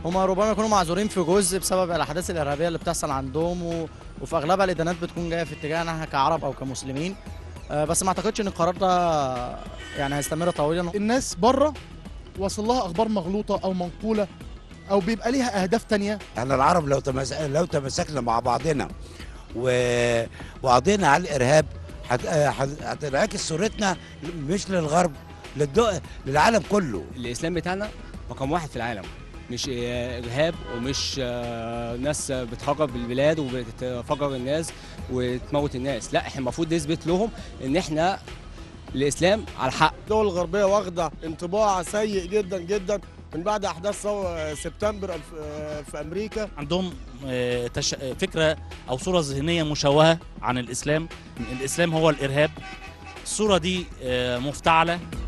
هما ربما يكونوا معذورين في جزء بسبب الاحداث الارهابيه اللي بتحصل عندهم و... وفي اغلبها الادانات بتكون جايه في اتجاهنا احنا كعرب او كمسلمين آه، بس ما اعتقدش ان القرار ده يعني هيستمر طويلا الناس بره واصل لها اخبار مغلوطه او منقوله او بيبقى ليها اهداف تانية احنا العرب لو تمس... لو تمسكنا مع بعضنا و... وقضينا على الارهاب هت... هت- هتنعكس صورتنا مش للغرب للدو... للعالم كله الاسلام بتاعنا رقم واحد في العالم مش آه، ارهاب ومش آه، ناس بتخرب البلاد وبتفجر الناس وتموت الناس لا احنا المفروض نثبت لهم ان احنا الاسلام على الحق الدول الغربية واخدة انطباع سيء جدا جدا من بعد أحداث ثورة سبتمبر الف- آه، في أمريكا عندهم آه، تش... آه، فكره او صوره ذهنيه مشوهه عن الاسلام الاسلام هو الارهاب الصوره دي آه، مفتعله